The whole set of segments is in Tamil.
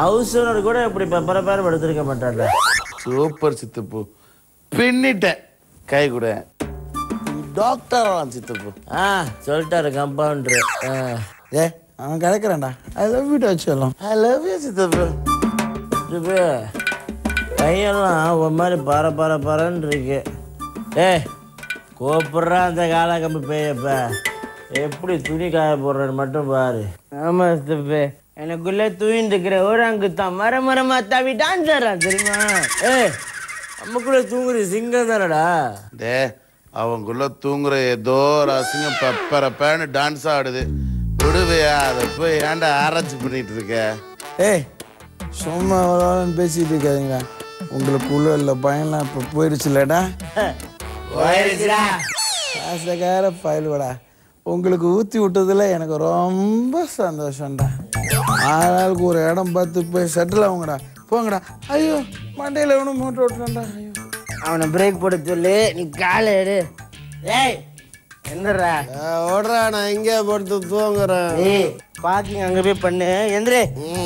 ஹவுஸ் ஓனர் கூட இப்படி பெப்பர பேர் எடுத்திருக்க மாட்டான்ல சூப்பர் சித்தப்பு பின்னிட்டேன் கை கூட டாக்டர் சித்தப்பு ஆ சொல்லிட்டாரு கம்பவுண்டர் ஏ அவன் கிடக்குறான்டா ஐ லவ் யூ டச் எல்லாம் ஐ லவ் யூ சித்தப்பு இது கையெல்லாம் ஒரு மாதிரி பர பர பரன்னு இருக்கு ஏய் கூப்பிட்றான் அந்த கால கம்பி பேயப்ப எப்படி துணி காய போடுறன்னு மட்டும் பாரு ஆமா சித்தப்பு எனக்குள்ள தூயின்னு இருக்கிற ஒரு அங்குத்தான் மர மரமா தவி டான்ஸ் தெரியுமா ஏய் நமக்குள்ள தூங்குற சிங்கம் தானடா டே அவங்குள்ள தூங்குற ஏதோ ஒரு அசிங்கம் பெப்பரப்பேன்னு டான்ஸ் ஆடுது விடுவையா அதை போய் ஏன்டா ஆராய்ச்சி பண்ணிட்டு இருக்க ஏய் சும்மா அவ்வளோன்னு பேசிட்டு இருக்காதீங்களா உங்களுக்கு உள்ள இல்லை பயம்லாம் இப்போ போயிடுச்சுலடா போயிருச்சுடா காசுக்கார ஃபைல்வடா உங்களுக்கு ஊற்றி விட்டதுல எனக்கு ரொம்ப சந்தோஷம்டா ஆளாளுக்கு ஒரு இடம் பார்த்து போய் செட்டில் ஆகுங்கடா போங்கடா ஐயோ மண்டையில் எவனும் மூட்டை விட்டுறான்டா ஐயோ அவனை பிரேக் போட சொல்லு நீ காலை எடு ஏய் எந்திரா ஓடுறா நான் இங்கே படுத்து தூங்குறேன் ஏய் பார்க்கிங் அங்க போய் பண்ணு எந்திரே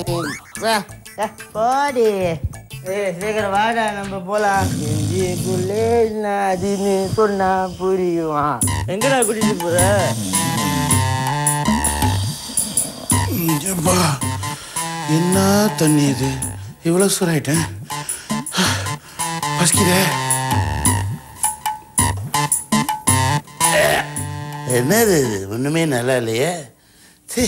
போடி ஏய் சீக்கிரம் வாடா நம்ம போலாம் நெஞ்சுக்குள்ளே நதின்னு சொன்னா புரியுமா எங்கடா கூட்டிட்டு போற எப்பா என்ன தண்ணி இது இவ்வளோ சூறாயிட்டேன் பசிக்குதே என்னது இது ஒண்ணுமே நல்லா இல்லையே சீ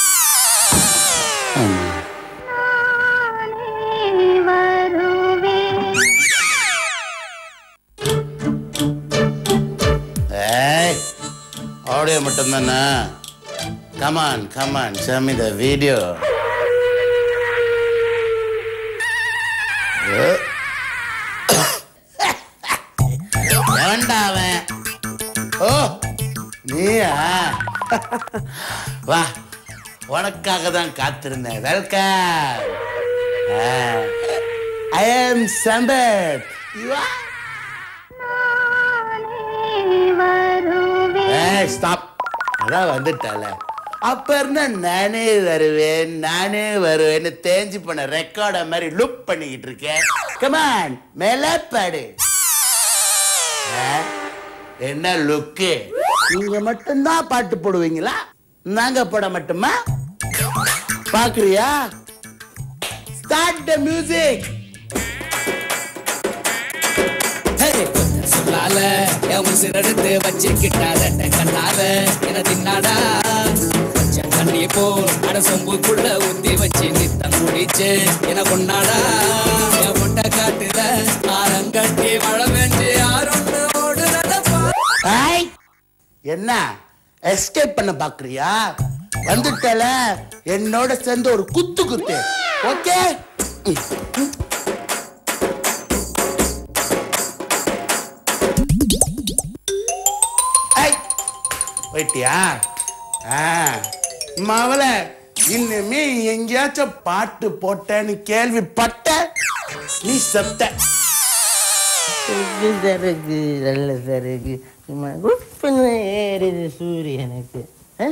ஏய் ஆடியோ மட்டும்தானே come on come on show me the video எவன்டா அவன் ஓ நீயா வா உனக்காக தான் காத்திருந்தேன் வெல்கம் ஐ ஆம் சம்பத் ஏய் ஸ்டாப் அதான் வந்துட்டால அப்ப இருந்தா நானே வருவேன் நானே வருவேன்னு தேஞ்சு போன ரெக்கார்ட மாதிரி லுக் பண்ணிக்கிட்டு இருக்கேன் கமான் மேல பாடு ஆ? என்ன லுக்கு நீங்க மட்டும்தான் பாட்டு போடுவீங்களா நாங்க போட மட்டுமா பாக்குறியா ஸ்டார்ட் த மியூசிக் சொல்லால என் உசிரெடுத்து வச்சுக்கிட்டாத கண்ணால என தின்னாடா கொஞ்சம் தண்ணி போ அட சொம்புக்குள்ள ஊத்தி வச்சு நித்தம் குடிச்சு என கொண்டாடா என் முட்டை காட்டுல ஆரங்கட்டி மழை பெஞ்சு யாரொன்னு ஓடுறதப்பா ஐய்! என்ன எஸ்கேப் பண்ண பாக்குறியா வந்துட்டல என்னோட சேர்ந்து ஒரு குத்து குத்து ஓகே போயிட்டியா ஆ மவள இன்னுமே எங்கேயாச்சும் பாட்டு போட்டேன்னு கேள்விப்பட்ட நீ செத்த சரக்கு நல்ல சரக்கு சும்மா குப்புன்னு ஏறுது சூரியனுக்கு ஆ?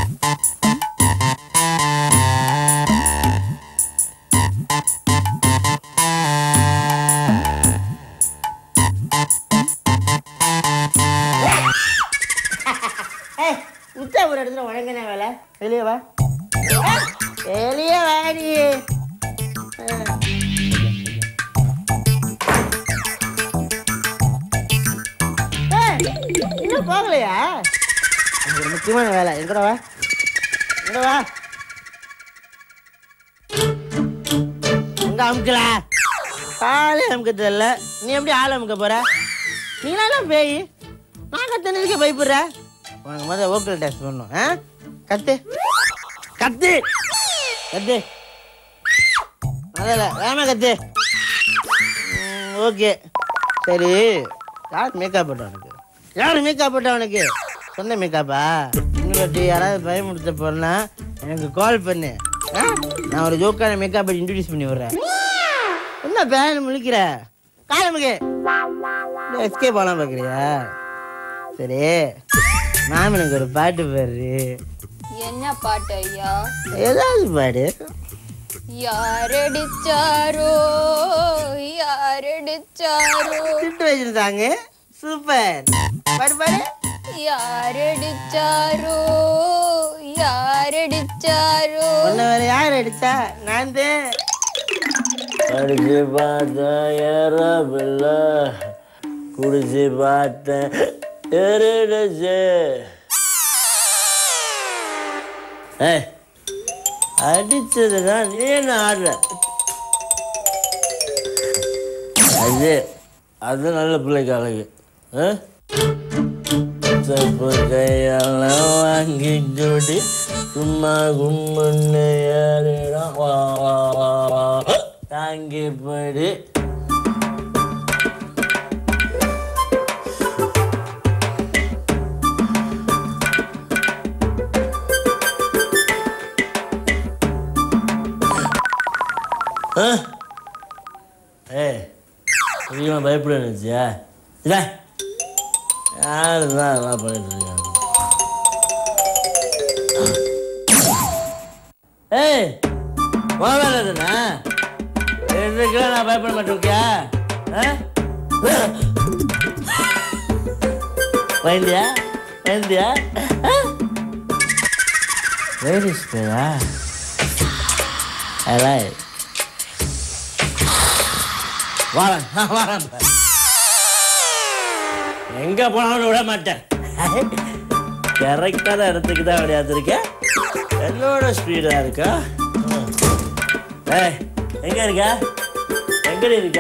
ஏய், உச்சா ஒரு இடத்துல உழங்கின வேலை வெளியே வா வெளியே வாடி ஆ. ஏய், இன்னும் போகலையா எனக்கு ஒரு முக்கியமான வேலை எங்கட வா எங்கட வா எங்க அமுக்கல ஆளே அமுக்க தெரியல நீ எப்படி ஆள் அமுக்க போற நீங்களா பேய் நான் கத்துனதுக்கே பயப்படுற உனக்கு முதல்ல ஓக்கல் டெஸ்ட் பண்ணும் ஆ கத்து கத்து கத்து அதில் வேமா கத்து ஓகே சரி யார் மேக்கப் போட்டா உனக்கு யார் மேக்கப் போட்டா உனக்கு சொந்த மேக்கப்பா இன்னொரு யாராவது பயமுடுத்த போறனா எனக்கு கால் பண்ணு ஆ? நான் ஒரு ஜோக்கான மேக்கப் இன்ட்ரடியூஸ் பண்ணி விடுறேன் என்ன பேன் முழிக்கிற காலமுக்கு எஸ்கே போகலாம் பார்க்குறியா சரி மேம் எனக்கு ஒரு பாட்டு பாரு என்ன பாட்டு ஐயா ஏதாவது பாடு யாரடிச்சாரோ யாரடிச்சாரோ திட்டு வச்சிருந்தாங்க சூப்பர் பாடு பாடு யாரடிச்சாரோ யாரடிச்சாரோ உன்னை வேற யார் அடிச்சா நான் தான் அடிச்சு பார்த்தேன் ஏறவில்ல குடிச்சு பார்த்தேன் ஏறிடுச்சு ஏய் அடிச்சதுன்னா நீ என்ன ஆடுற அது அது நல்ல பிள்ளைக்கு அழகு ஆ? தப்பு கையெல்லாம் வாங்கி ஜோடி சும்மா கும்முன்னு ஏறிடும் வா வா வா வா தாங்கி போயிடு ஆ? ஏய் அதிகமாக பயப்பட நினச்சியா இல்லை யாரு தான் அதெல்லாம் பண்ணிட்டு இருக்காங்க ஏய் உன் வேலை தானே எதுக்கெல்லாம் நான் பயப்பட மாட்டேங்கியா பயந்தியா பயந்தியா வெரி ஸ்பேரா ஐ லைக் வரேன் நான் வரேன் பாரு. எங்க போனாலும் விட மாட்டேன் கரெக்டான இடத்துக்கு தான் விளையாடுருக்கேன் என்னோட ஸ்பீடா இருக்கா ம். ஏய் எங்க இருக்க எங்கடி இருக்க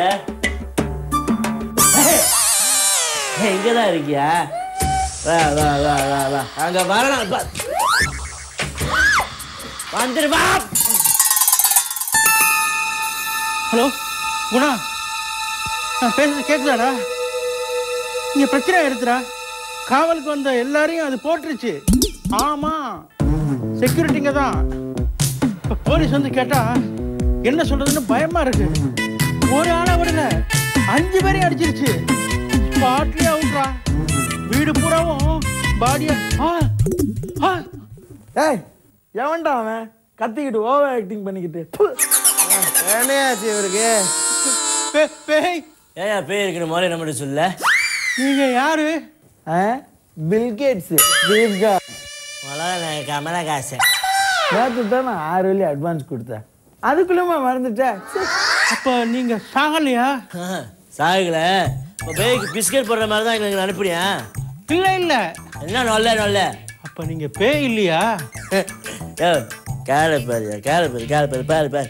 எங்க தான் இருக்கியா வா வா வா வா வா அங்க வரணும் பா- வந்துரு வா ஹலோ குணா நான் பேசுறது கேட்குதாடா இங்க பிரச்சனை எடுத்துடா காவலுக்கு வந்த எல்லாரையும் அது போட்டுருச்சு ஆமா செக்யூரிட்டிங்க தான் இப்போ போலீஸ் வந்து கேட்டா என்ன சொல்றதுன்னு பயமா இருக்கு ஒரு ஆளை விடல அஞ்சு பேரையும் அடிச்சிருச்சு ஸ்பாட்லயே அவுட்ரா வீடு பூராவும் பாடியா ஆ ஆ ஏய் எவன்டா அவன் கத்திக்கிட்டு ஓவர் ஆக்டிங் பண்ணிக்கிட்டு ப்பு. என்னையாச்சு இவருக்கு பே- பேய் ஏயா பேர் இருக்கிற மாதிரி நம்மகிட்ட சொல்ல நீங்க யாரு ஆ பில்கேட்ஸ் தீப்கா உலக கமலஹாசன் நேற்று தான் நான் ஆறு வழி அட்வான்ஸ் கொடுத்தேன் அதுக்குள்ளேமா மறந்துட்டேன் ச்சே. அப்ப நீங்க சாகலையா சாகுல இப்போ பேய்க்கு பிஸ்கட் போடுற மாதிரி தான் எங்களுக்கு அனுப்புனியா இல்ல இல்ல என்ன நொல்ல நொல்ல அப்ப நீங்க பேய் இல்லையா ஏ கேளு பாரு கேளு பாரு கேளு பாரு பாரு பாரு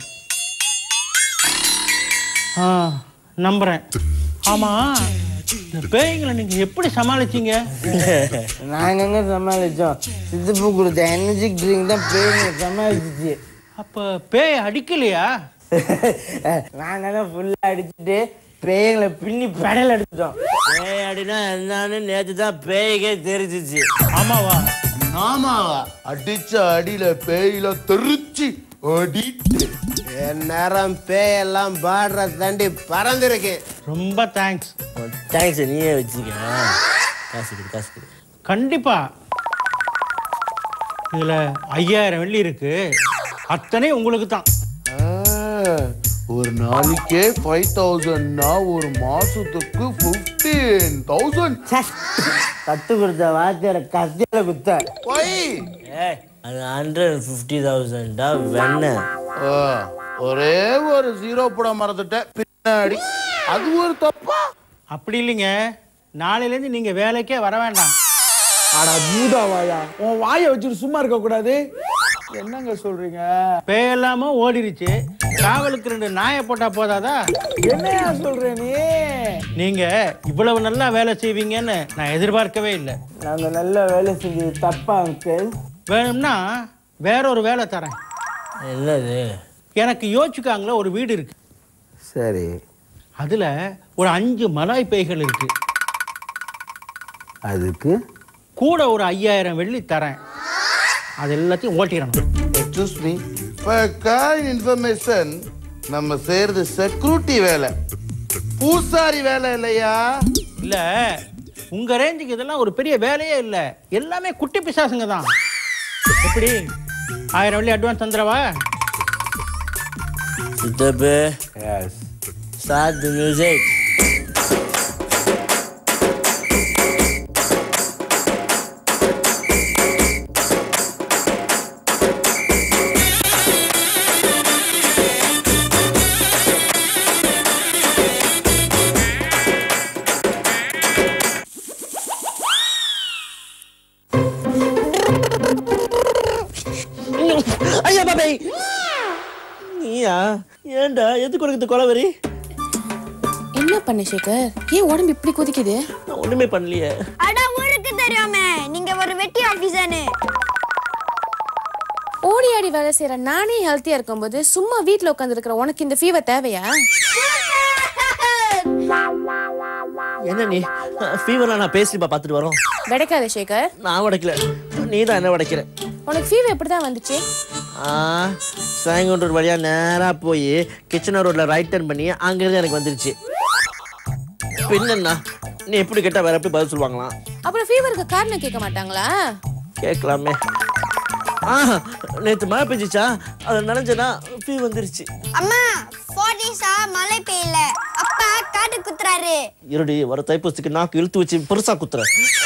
ஆ நம்புறேன் ஆமா இந்த பேய்களை நீங்க எப்படி சமாளிச்சீங்க நாங்க எங்க சமாளிச்சோம் சித்தப்பு கொடுத்த எனர்ஜி ட்ரிங்க் தான் பேருங்க சமாளிச்சிச்சு அப்ப பேய் அடிக்கலையா நாங்க ஃபுல்லா அடிச்சுட்டு பேய்களை பின்னி பெடல் எடுத்துட்டோம் பேய் அடினா என்னன்னு நேற்று தான் பேய்க்கே தெரிஞ்சிச்சு ஆமாவா ஆமாவா அடிச்ச அடியில பேயில தெரிச்சு ஓடிட்டு என் நேரம் பேயெல்லாம் பாடுற தாண்டி பறந்துருக்கு ரொம்ப தேங்க்ஸ் தேங்க்ஸ் நீயே வச்சுக்க காசு கொடு காசு கொடு கண்டிப்பா இதுல ஐயாயிரம் வெள்ளி இருக்கு அத்தனை உங்களுக்கு தான் ஆ, ஒரு நாளைக்கே ஃபைவ் தௌசண்ட்னா ஒரு மாசத்துக்கு ஃபிஃப்டீன் தௌசண்ட் கத்து கொடுத்த வார்த்தையோட கத்தியில குத்த போய் ஏய் அது ஹண்ட்ரட் ஃபிஃப்டி தௌசண்டா வெண்ணெய் ஆ, ஒரே ஒரு ஜீரோ போட மறந்துட்டேன் பின்னாடி அது ஒரு தப்பா அப்படி இல்லைங்க நாளையிலேருந்து நீங்க வேலைக்கே வர வேண்டாம் அடா பூதாவாயா உன் வாயை வச்சுட்டு சும்மா இருக்க கூடாது என்னங்க சொல்றீங்க பேயெல்லாம ஓடிருச்சு காவலுக்கு ரெண்டு நாயை போட்டா போதாதா என்னையா சொல்ற நீ நீங்க இவ்வளவு நல்லா வேலை செய்வீங்கன்னு நான் எதிர்பார்க்கவே இல்லை நாங்க நல்ல வேலை செஞ்சது தப்பா அங்கிள் வேணும்னா வேற ஒரு வேலை தரேன் என்னது எனக்கு யோசிச்சுக்காங்களே ஒரு வீடு இருக்கு சரி அதுல ஒரு அஞ்சு மலாய் பேய்கள் இருக்கு அதுக்கு கூட ஒரு ஐயாயிரம் வெள்ளி தரேன் அது எல்லாத்தையும் ஓட்டிடணும் எக்ஸ்கூஸ் மீ இப்போ காயின் இன்ஃபர்மேஷன் நம்ம செய்யறது செக்யூரிட்டி வேலை பூசாரி வேலை இல்லையா இல்ல உங்க ரேஞ்சுக்கு இதெல்லாம் ஒரு பெரிய வேலையே இல்ல எல்லாமே குட்டி பிசாசுங்க தான் எப்படி ஆயிரம் வெள்ளி அட்வான்ஸ் தந்துடவா சித்தப்பு ஸ்டார்ட் தி மியூசிக் ஐயா பாபை நீயா ஏன்டா எதுக்கு உனக்கு இந்த கொலவரி என்ன பண்ண சேகர் ஏன் உடம்பு இப்படி கொதிக்குது நான் ஒண்ணுமே பண்ணலையே அட ஊருக்கு தெரியாமே நீங்க ஒரு வெட்டி ஆபீசர்னு ஓடி ஆடி வேலை செய்யற நானே ஹெல்த்தியா இருக்கும்போது சும்மா வீட்ல உட்கார்ந்து இருக்கிற உனக்கு இந்த ஃபீவர் தேவையா என்ன நீ ஃபீவர்லாம் நான் பேசிப்பா பார்த்துட்டு வரோம் வெடைக்காத சேகர் நான் உடைக்கல நீ தான் என்ன உடைக்கிற உனக்கு ஃபீவர் எப்படிதான் வந்துச்சு ஆ சாயங்குண்டூர் வழியா நேரா போய் கிச்சன் ரோட்ல ரைட் டர்ன் பண்ணி அங்கிருந்து எனக்கு வந்துருச்சு பின்னா நீ எப்படி கேட்டா வேற எப்படி பதில் சொல்லுவாங்களாம் அப்புறம் ஃபீவருக்கு காரணம் கேட்க மாட்டாங்களா கேட்கலாமே ஆ நேத்து மழை பெஞ்சிச்சா அது நனைஞ்சனா ஃபீ வந்துருச்சு அம்மா ஃபோர் டேஸா மழை பெய்யல அப்பா காட்டு குத்துறாரு இருடி வர தைப்பூசத்துக்கு நாக்கு இழுத்து வச்சு பெருசா குத்துற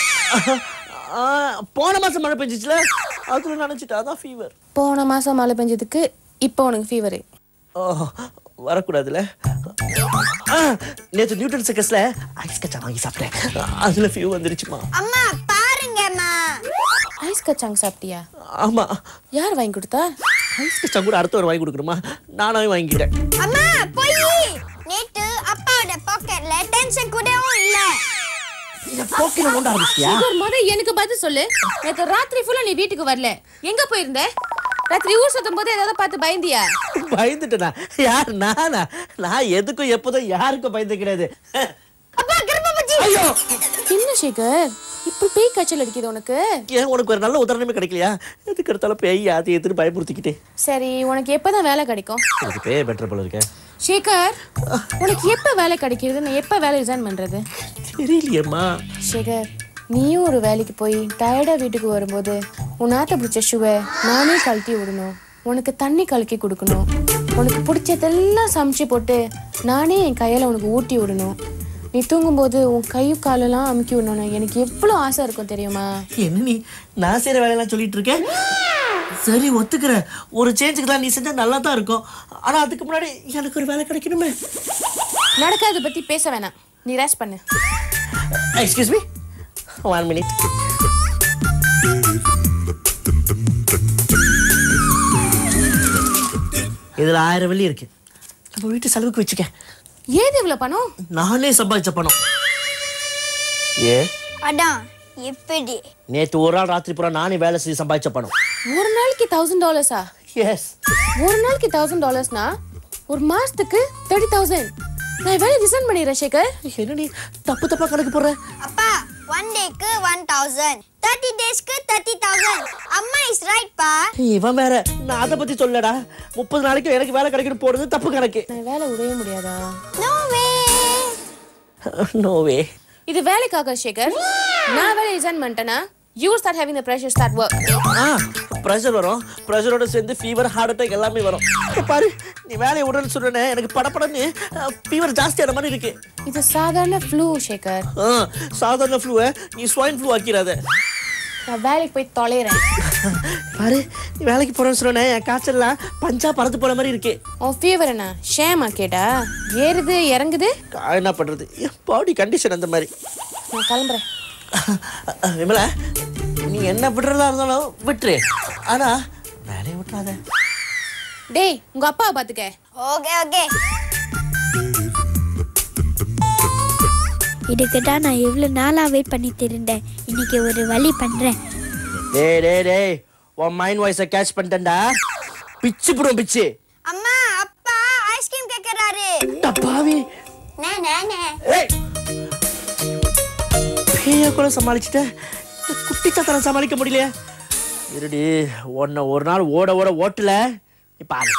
ஆ, போன மாசம் மழை பெஞ்சிச்சுல அதுல நினைச்சிட்டு அதான் ஃபீவர் போன மாசம் மழை பெஞ்சதுக்கு இப்போ உனக்கு ஃபீவர் ஓ வரக்கூடாதுல ஆ, நேத்து நியூட்டன் சர்க்கஸ்ல ஐஸ் கச்சா வாங்கி சாப்பிட்டேன் அதுல ஃபீவ் வந்துருச்சுமா அம்மா பாருங்கம்மா ஐஸ் கச்சாங் சாப்பிட்டியா ஆமா யார் வாங்கி கொடுத்தா ஐஸ் கச்சா கூட அடுத்தவர் வாங்கி கொடுக்கணுமா நானாவே வாங்கிக்கிட்டேன் அம்மா போய் நேத்து அப்பாவோட பாக்கெட்ல டென்ஷன் கூடவும் இல்ல போக்கில கொண்டு ஆரம்பிச்சியா ஒரு முத எனக்கு பதில் சொல்லு நேத்து ராத்திரி ஃபுல்லா நீ வீட்டுக்கு வரல எங்க போயிருந்த ராத்திரி ஊர் சுத்தும் போது ஏதாவது பார்த்து பயந்தியா பயந்துட்டேனா யார் நானா நான் எதுக்கும் எப்போதும் யாருக்கும் பயந்து கிடையாது அப்பா கர்ப்பப்பச்சி ஐயோ என்ன சேகர் இப்படி பேய் காய்ச்சல் அடிக்குது உனக்கு ஏன் உனக்கு ஒரு நல்ல உதாரணமே கிடைக்கலையா எதுக்கு எடுத்தாலும் பேய் அது எதுன்னு பயமுறுத்திக்கிட்டே சரி உனக்கு எப்பதான் வேலை கிடைக்கும் எனக்கு பேய் பெட்டர் போல இருக்கேன் சேகர் உனக்கு எப்ப வேலை கிடைக்கிறது நான் எப்ப வேலை ரிசைன் பண்றது தெரியலையேம்மா சேகர் நீயும் ஒரு வேலைக்கு போய் டயர்டா வீட்டுக்கு வரும்போது உன் ஆத்த பிடிச்ச ஷுவை நானே கழட்டி விடணும் உனக்கு தண்ணி கலக்கி கொடுக்கணும் உனக்கு பிடிச்சதெல்லாம் சமைச்சு போட்டு நானே என் கையால உனக்கு ஊட்டி விடணும் நீ தூங்கும்போது உன் கையும் காலெல்லாம் அமுக்கி விடணும் எனக்கு எவ்வளோ ஆசை இருக்கும் தெரியுமா என்ன நீ நான் செய்யற வேலையெல்லாம் சொல்லிட்டு இருக்கேன் சரி ஒத்துக்கிறேன் ஒரு சேஞ்சுக்கு தான் நீ செஞ்சா நல்லா தான் இருக்கும் ஆனா அதுக்கு முன்னாடி எனக்கு ஒரு வேலை கிடைக்கணுமே நடக்காத பத்தி பேச வேணாம் நீ ரெஸ்ட் பண்ணு எக்ஸ்கியூஸ் மீ ஒன் மினிட் இதுல ஆயிரம் வெள்ளி இருக்கு நம்ம வீட்டு செலவுக்கு வச்சுக்க ஏது இவ்வளவு பணம் நானே சம்பாதிச்ச பணம் ஏ அதான் எப்படி நேத்து ஒரு நாள் ராத்திரி பூரா நானே வேலை செஞ்சு சம்பாதிச்ச பணம் ஒரு நாளைக்கு தௌசண்ட் டாலர்ஸா எஸ் ஒரு நாளைக்கு தௌசண்ட் டாலர்ஸ்னா ஒரு மாசத்துக்கு தேர்ட்டி தௌசண்ட் நான் வேலை ரிசைன் பண்ணிடுறேன் சேகர் என்ன நீ தப்பு தப்பா கணக்கு போடுற அப்பா ஒன் டேக்கு ஒன் தௌசண்ட் தேர்ட்டி டேஸ்க்கு தேர்ட்டி தௌசண்ட் அம்மா இஸ் ரைட் பா இவன் வேற நான் அதை பத்தி சொல்லடா முப்பது நாளைக்கு எனக்கு வேலை கிடைக்கணும் போடுறது தப்பு கணக்கு நான் வேலை விடவே முடியாதா நோ வே நோவே இது வேலைக்காக சேகர் நான் வேலை ரிசைன் பண்ணிட்டேனா you start having the pressure start work ஆ ப்ரெஷர் வரும் ப்ரெஷரோட சேர்ந்து ஃபீவர் ஹார்ட் அட்டாக் எல்லாமே வரும் இப்ப பாரு நீ வேலையை உடனே சொல்றேனே எனக்கு படப்படன்னு ஃபீவர் ஜாஸ்தியான மாதிரி இருக்கு இது சாதாரண ஃப்ளூ சேகர் ஆ, சாதாரண ஃப்ளூவை நீ ஸ்வைன் ஃப்ளூ ஆக்கிடாத நான் வேலைக்கு போய் தொலைறேன் பாரு நீ வேலைக்கு போறேன்னு சொன்னே என் காய்ச்சல்லாம் பஞ்சா பறந்து போன மாதிரி இருக்கு உன் ஃபீவர் என்ன ஷேமா கேட்டா ஏறுது இறங்குது கா- என்ன பண்றது என் பாடி கண்டிஷன் அந்த மாதிரி நான் கிளம்புறேன் விமலா நீ என்ன விடுறதா இருந்தாலும் விட்டுரு ஆனா வேலையை விட்டுறாத டேய் உங்க அப்பாவை பாத்துக்க ஓகே ஓகே இதுக்கு தான் நான் எவ்வளோ நாளாக வெயிட் பண்ணிட்டு இருந்தேன் இன்னைக்கு ஒரு வழி பண்ணுறேன் டேய் டேய் டேய் உன் மைண்ட் வாய்ஸை கேட்ச் பண்ணிட்டேன்டா பிச்சு புடும் பிச்சு அம்மா அப்பா ஐஸ்கிரீம் கேக்குறாரு டப்பாவி நே நே நே ஏய் பேய கூட சமாளிச்சுட்டேன் இந்த குட்டி சத்தனை சமாளிக்க முடியலையே இருடி உன்னை ஒரு நாள் ஓட ஓட ஓட்டல நீ பாரு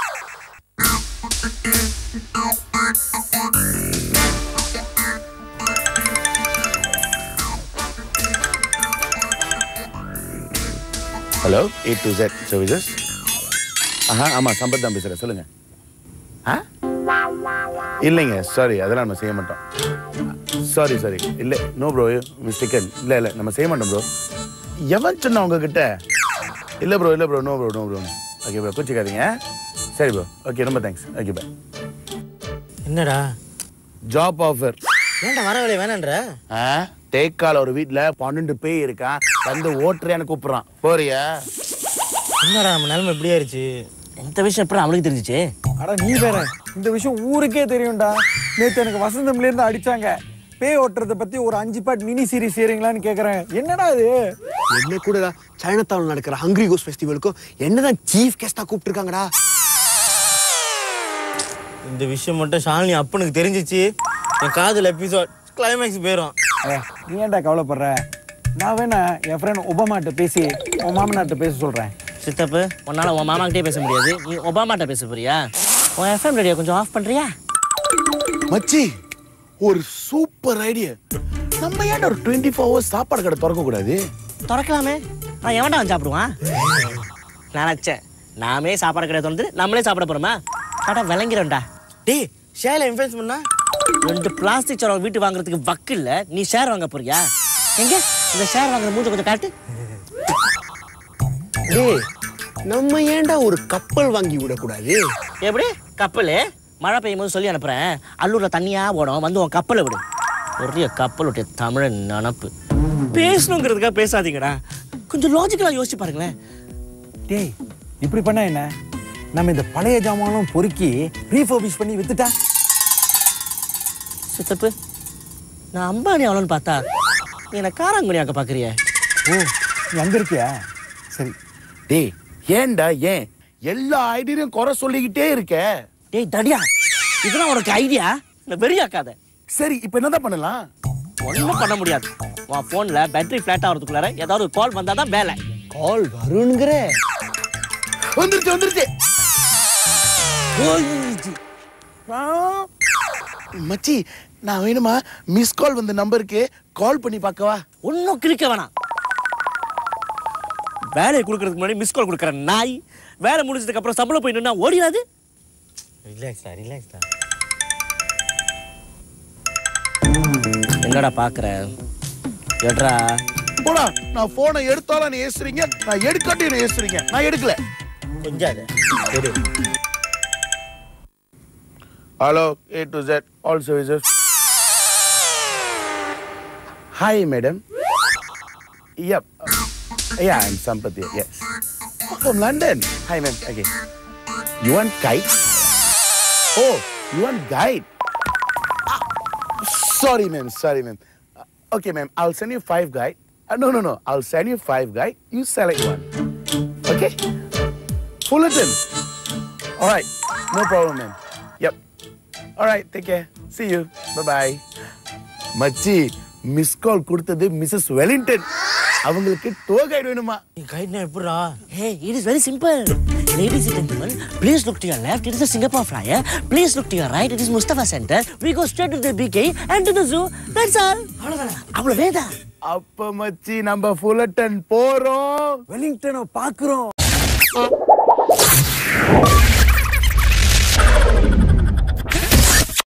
hello A to Z services ஆஹா ஆமாம் சம்பத் தான் பேசுகிறேன் சொல்லுங்கள் ஆ இல்லைங்க சாரி அதெல்லாம் நம்ம செய்ய மாட்டோம் சாரி சாரி இல்லை நோ ப்ரோ மிஸ்டேக்கன் இல்லை இல்லை நம்ம செய்ய மாட்டோம் ப்ரோ எவன் சொன்ன உங்ககிட்ட இல்லை ப்ரோ இல்லை bro no bro no bro okay bro கூச்சிக்காதீங்க சரி ப்ரோ ஓகே ரொம்ப தேங்க்ஸ் ஓகே பை என்னடா ஜாப் ஆஃபர் ஏன்டா வர வேலையை வேணான்ற ஆ தேக்கால ஒரு வீட்டில் பன்னெண்டு பேய் இருக்கான் வந்து ஓட்டுறேன்னு கூப்பிட்றான் போறியா என்னடா நம்ம நிலைமை இப்படி ஆயிருச்சு இந்த விஷயம் எப்படி அவனுக்கு தெரிஞ்சிச்சு அட நீ வேற இந்த விஷயம் ஊருக்கே தெரியும்டா நேத்து எனக்கு வசந்தம்ல இருந்து அடிச்சாங்க பேய் ஓட்டுறத பத்தி ஒரு அஞ்சு பாட் மினி சீரிஸ் செய்றீங்களான்னு கேக்குறேன் என்னடா இது என்ன கூட சைனா டவுன்ல நடக்கிற ஹங்கிரி கோஸ் ஃபெஸ்டிவலுக்கும் என்னதான் சீஃப் கெஸ்டா கூப்பிட்டுருக்காங்கடா இந்த விஷயம் மட்டும் ஷாலினி அப்பனுக்கு தெரிஞ்சிச்சு என் காதல் எபிசோட் கிளைமேக்ஸ் போயிடும் ஏ, நீ ஏன்டா கவலைப்படுற நான் வேணா என் ஃப்ரெண்ட் ஒபாமாட்ட பேசி உன் மாமனார்ட்ட பேச சொல்றேன் சித்தப்பு உன்னால உன் மாமாக்கிட்டே பேச முடியாது நீ ஒபாமாட்ட பேச போறியா உன் எஃப்எம் ரேடியோ கொஞ்சம் ஆஃப் பண்றியா மச்சி ஒரு சூப்பர் ஐடியா நம்ம ஏன்டா ஒரு டுவெண்ட்டி ஃபோர் ஹவர்ஸ் சாப்பாடு கடை திறக்க கூடாது திறக்கலாமே நான் எவன்டா வந்து சாப்பிடுவான் நினச்சேன் நாமே சாப்பாடு கிடையாது வந்து நம்மளே சாப்பிட போறோமா கடை விளங்கிறோம்டா டேய் ஷேர்ல இன்ஃபுளுஸ் பண்ணா ரெண்டு பிளாஸ்டிக் சேர் வீட்டு வாங்குறதுக்கு வக்கு இல்ல நீ ஷேர் வாங்க போறியா எங்க இந்த ஷேர் வாங்குற மூஞ்ச கொஞ்சம் காட்டு டேய் நம்ம ஏன்டா ஒரு கப்பல் வாங்கி விடக்கூடாது எப்படி கப்பல் மழை பெய்யும் போது சொல்லி அனுப்புறேன் அல்லூர்ல தண்ணியா ஓடும் வந்து உன் கப்பலை விடு ஒரே கப்பலுடைய தமிழன் நினப்பு பேசணுங்கிறதுக்காக பேசாதீங்கடா கொஞ்சம் லாஜிக்கலா யோசிச்சு பாருங்களேன் டேய் இப்படி பண்ணா என்ன நம்ம இந்த பழைய ஜாமானும் பொறுக்கி ரீஃபர்பிஷ் பண்ணி வித்துட்டா சித்தப்பு நான் அம்பானி அவளன்னு பார்த்தா நீ என்ன காராங்குடியாக்க பாக்குறிய ஓ நீ அங்க இருக்கியா சரி டேய் ஏன்டா ஏன் எல்லா ஐடியும் குறை சொல்லிக்கிட்டே இருக்க டேய் தடியா இதெல்லாம் உனக்கு ஐடியா இந்த வெறியாக்காத சரி இப்போ என்னதான் பண்ணலாம் ஒன்றும் பண்ண முடியாது உன் ஃபோனில் பேட்டரி ஃப்ளாட் ஆகிறதுக்குள்ளார ஏதாவது ஒரு கால் வந்தால் தான் வேலை கால் வருங்கிற வந்துருச்சு வந்துருச்சு மச்சி நான் வேணுமா மிஸ் கால் வந்த நம்பருக்கு கால் பண்ணி பார்க்கவா ஒன்றும் கிளிக்க வேணாம் வேலையை கொடுக்கறதுக்கு முன்னாடி மிஸ் கால் கொடுக்குற நாய் வேலை முடிஞ்சதுக்கு அப்புறம் சம்பளம் போய் நின்னா ஓடிடாது ரிலாக்ஸ்டா ரிலாக்ஸ்டா என்னடா பாக்குற எட்ரா போடா நான் போனை எடுத்தாலும் நீ ஏசுறீங்க நான் எடுக்காட்டி நீ ஏசுறீங்க நான் எடுக்கல கொஞ்சம் அது எடு hello A to Z all services hi madam Yep. Yeah, I'm Sampathi. Yes. From London. Hi, ma'am. Okay. You want guide? Oh, you want guide? Ah, sorry, ma'am. Sorry, ma'am. Uh, okay, ma'am. I'll send you five guide. Uh, no, no, no. I'll send you five guide. You select one. Okay? Fullerton. All right. No problem, ma'am. Yep. All right. Take care. See you. Bye bye. மச்சி மிஸ் கால் கொடுத்தது மிஸ்ஸஸ் வெலிங்டன் அவங்களுக்கு டோர் கைடு வேணுமா கைட்னா எப்படிடா hey it is very simple ladies and gentleman please look to your left it is a Singapore flyer please look to your right it is Mustafa centre we go straight to the BK and to the zoo that's all அவ்வளவுதான் அவ்வளவுதான் அப்ப மச்சி நம்ம ஃபுல்லட்டன் போறோம் வெலிங்டனை பாக்குறோம்